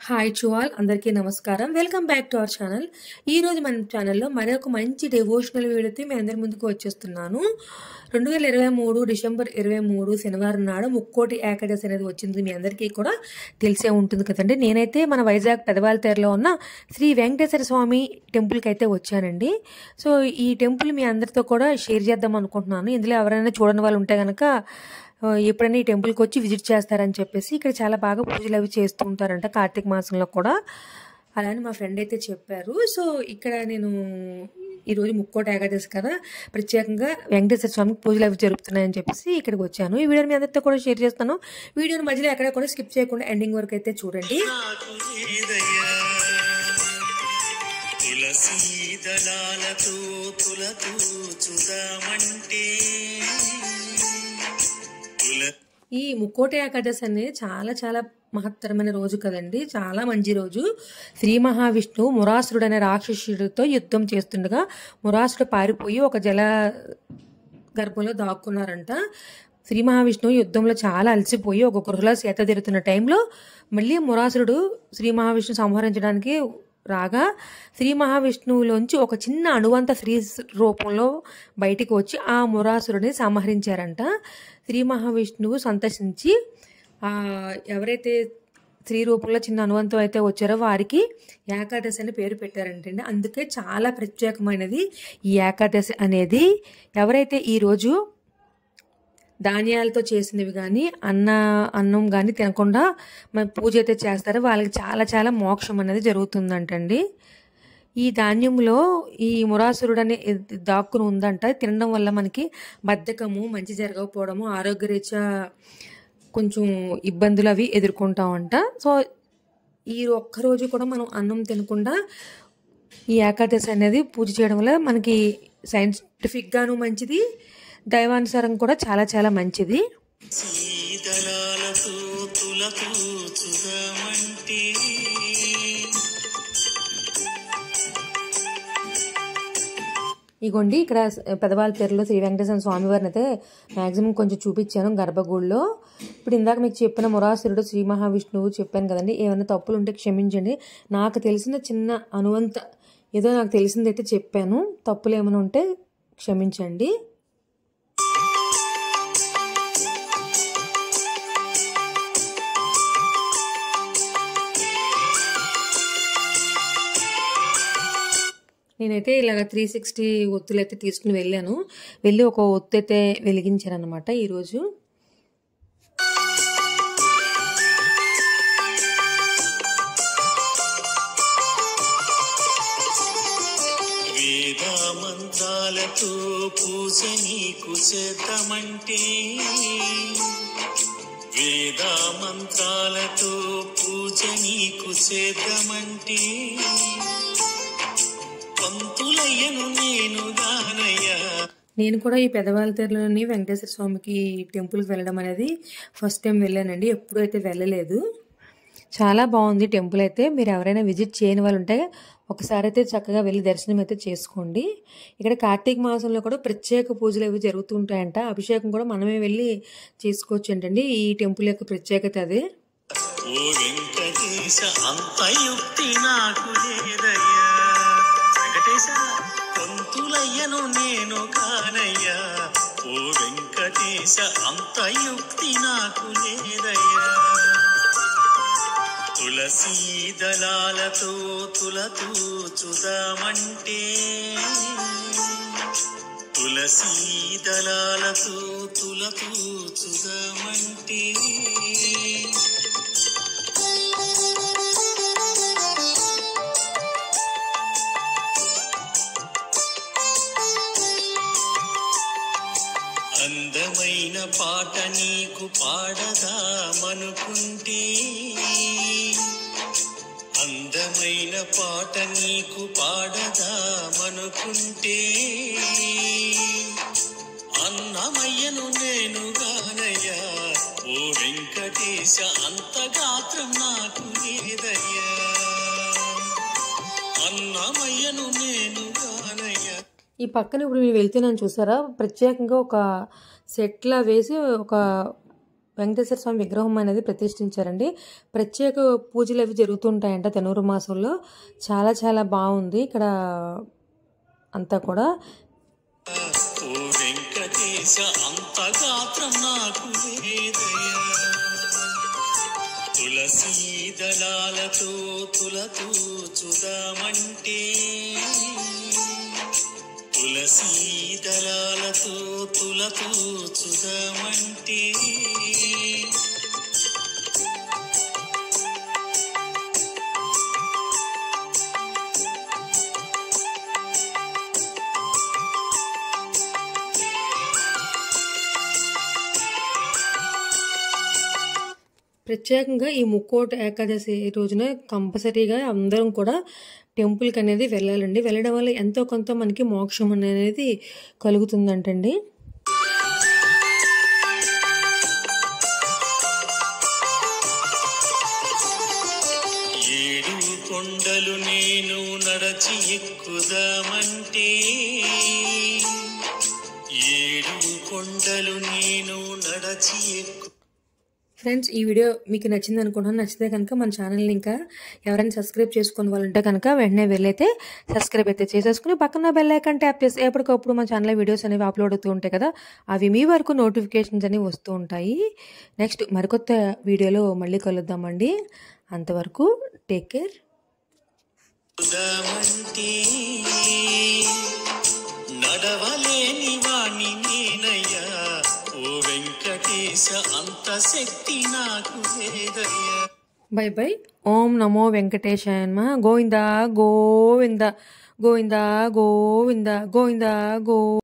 hi to all అందరికీ నమస్కారం welcome back to our channel ఈ రోజు మన ఛానల్లో మరొక మంచి డివోషనల్ వీడియోతో మీ అందరి ముందుకు వచ్చేస్తున్నాను రెండు వేల ఇరవై మూడు డిసెంబర్ ఇరవై మూడు శనివారం నాడు ముక్కోటి ఏకాదశి అనేది వచ్చింది మీ అందరికీ కూడా తెలిసే ఉంటుంది కదండి నేనైతే మన వైజాగ్ పెదవాలతేరులో ఉన్న శ్రీ వెంకటేశ్వర స్వామి టెంపుల్కి అయితే వచ్చానండి సో ఈ టెంపుల్ మీ అందరితో కూడా షేర్ చేద్దాం అనుకుంటున్నాను ఇందులో ఎవరైనా చూడని వాళ్ళు ఉంటే కనుక ఆ, ఎప్పుడైనా ఈ టెంపుల్కి వచ్చి విజిట్ చేస్తారని చెప్పేసి ఇక్కడ చాలా బాగా పూజలు అవి చేస్తూ ఉంటారంట కార్తీక మాసంలో కూడా అలానే మా ఫ్రెండ్ అయితే చెప్పారు సో ఇక్కడ నేను ఈరోజు ముక్కోట ఏకాదశి కదా ప్రత్యేకంగా వెంకటేశ్వర స్వామికి పూజలు అవి జరుపుతున్నాయని చెప్పేసి ఇక్కడికి వచ్చాను ఈ వీడియోని మీ అందరితో కూడా షేర్ చేస్తాను వీడియోని మధ్యలో ఎక్కడ కూడా స్కిప్ చేయకుండా ఎండింగ్ వరకు అయితే చూడండి నాకు లేదయ్యా తులసీ దళాలతో తులతూచుదామంటే తుల ఈ ముక్కోటి ఏకాదశి అనేది చాలా చాలా మహత్తరమైన రోజు కదండి చాలా మంచి రోజు శ్రీ మహావిష్ణువు మురాసురుడు అనే రాక్షసుడితో యుద్ధం చేస్తుండగా మురాసుడు పారిపోయి ఒక జల గర్భంలో దాక్కున్నారంట శ్రీ మహావిష్ణువు యుద్ధంలో చాలా అలసిపోయి ఒక గృహలో సేత తీరుతున్న టైంలో మళ్ళీ మురాసురుడు శ్రీ మహావిష్ణువు సంహరించడానికి రాగా శ్రీ మహావిష్ణువులోంచి ఒక చిన్న అణువంత స్త్రీ రూపంలో బయటికి వచ్చి ఆ మురాసురుడిని సంహరించారంట శ్రీ మహావిష్ణువు సంతసించి ఆ ఎవరైతే స్త్రీ రూపంలో చిన్న అనువంతం అయితే వచ్చారో వారికి ఏకాదశి అని పేరు పెట్టారంటండి అందుకే చాలా ప్రత్యేకమైనది ఈ ఏకాదశి అనేది ఎవరైతే ఈరోజు ధాన్యాలతో చేసినవి కానీ అన్న అన్నం కానీ తినకుండా మన పూజ అయితే చేస్తారో వాళ్ళకి చాలా చాలా మోక్షం అనేది జరుగుతుందంటండి ఈ ధాన్యంలో ఈ మురాసురుడు అనే ఇది దాక్కుని ఉందంట తినడం వల్ల మనకి బద్ధకము మంచి జరగకపోవడము ఆరోగ్యరీత్యా కొంచెం ఇబ్బందులు అవి ఎదుర్కొంటామంట సో ఈ ఒక్కరోజు కూడా మనం అన్నం తినకుండా ఈ ఏకాదశి అనేది పూజ చేయడం వల్ల మనకి సైంటిఫిక్గాను మంచిది దైవానుసారం కూడా చాలా చాలా మంచిది సీదళాలతో తులతూచుదామంటే ఇగోండి ఇక్కడ పెదవాళ్ళ తెరలో శ్రీ వెంకటేశ్వర స్వామి వారిని అయితే మ్యాక్సిమం కొంచెం చూపించాను గర్భగుడిలో ఇప్పుడు ఇందాక మీకు చెప్పిన మురాసురుడు శ్రీ మహావిష్ణువు చెప్పాను కదండి ఏమైనా తప్పులు ఉంటే క్షమించండి నాకు తెలిసిన చిన్న అనువంత ఏదో నాకు తెలిసిందైతే చెప్పాను తప్పులు ఏమైనా ఉంటే క్షమించండి నేనైతే ఇలాగ త్రీ సిక్స్టీ ఒత్తులు అయితే తీసుకుని వెళ్ళాను వెళ్ళి ఒక ఒత్తు అయితే వెలిగించాను అనమాట ఈరోజు వేద మంత్రాలతో పూజ నీకు చేద్దామంటే వేద మంత్రాలతో పూజ నీకు చేద్దామంటే పంతులయ్యను నేను గానయ్యా నేను కూడా ఈ పెదవాళ్ళ తెరలోని వెంకటేశ్వర స్వామికి టెంపుల్కి వెళ్ళడం అనేది ఫస్ట్ టైం వెళ్ళానండి ఎప్పుడూ అయితే వెళ్ళలేదు చాలా బాగుంది టెంపుల్ అయితే మీరు ఎవరైనా విజిట్ చేయని వాళ్ళు ఉంటే ఒకసారి అయితే చక్కగా వెళ్ళి దర్శనం అయితే చేసుకోండి ఇక్కడ కార్తీక మాసంలో కూడా ప్రత్యేక పూజలు అవి జరుగుతుంటాయంట అభిషేకం కూడా మనమే వెళ్ళి చేసుకోవచ్చు అంటండి ఈ టెంపుల్ యొక్క ప్రత్యేకత అదే ఓ వెంకటేశ అంత యుక్తి నాకు లేదయ్యా వెంకటేశ పంతులయ్యను నేను కానయ్యా ఓ వెంకటేశ అంత యుక్తి నాకు లేదయ్యా తులసీ దళాలతో తులతూచుదామంటే తులసీ దళాలతో తులతూచుదామంటే అందమైన పాట నీకు పాడదామనుకుంటే అందమైన పాట నీకు పాడదామనుకుంటే అన్నమయ్యను నేను గానయ్యా ఓ వెంకటేశ అంత గాత్రం నాకు లేదయ్యా అన్నమయ్యను నేను గానయ్యా ఈ పక్కన ఇప్పుడు మేము వెళ్తున్నాను చూసారా ప్రత్యేకంగా ఒక సెట్లా వేసి ఒక వెంకటేశ్వర స్వామి విగ్రహం అనేది ప్రతిష్ఠించారండి ప్రత్యేక పూజలు అవి జరుగుతుంటాయంట ధనురు మాసంలో చాలా చాలా బాగుంది ఇక్కడ అంతా కూడా ఓ వెంకటేశ అంత గాత్రం నాకు లేదయ్యా తులసీ దళాలతో తులతూ చుదామంటే తులసీ దళాలతో తులతూ చుదామంటే ప్రత్యేకంగా ఈ ముక్కోట ఏకాదశి రోజున కంపల్సరీగా అందరం కూడా టెంపుల్కి అనేది వెళ్ళాలండి వెళ్ళడం వల్ల ఎంతో కొంత మనకి మోక్షం అనేది కలుగుతుందంటండి ఏడు కొండలు నేను నడచి ఎక్కుదామంటే ఏడు కొండలు నేను నడచి ఎక్కు ఫ్రెండ్స్ ఈ వీడియో మీకు నచ్చింది అనుకుంటున్నాను నచ్చితే కనుక మన ఛానల్ని ఇంకా ఎవరైనా సబ్స్క్రైబ్ చేసుకుని వాళ్ళంటే కనుక వెంటనే వెళ్ళైతే సబ్స్క్రైబ్ అయితే చేసేసుకుని పక్కన బెల్ ఐకాన్ ట్యాప్ చేసి ఎప్పటికప్పుడు మన ఛానల్లో వీడియోస్ అనేవి అప్లోడ్ అవుతూ ఉంటాయి కదా అవి మీ వరకు నోటిఫికేషన్స్ అనేవి వస్తూ ఉంటాయి నెక్స్ట్ మరికొత్త వీడియోలో మళ్ళీ కలుద్దామండి అంతవరకు టేక్ కేర్ ఉదామంటే నడవలేని వాణ్ణి నేనయ్యా ఓ వెంకటేశ అంత శక్తి నాకు లేదయ్యా బై బై ఓం నమో వెంకటేశాయ నమః గోవింద గోవింద గోవింద గోవింద గోవింద గో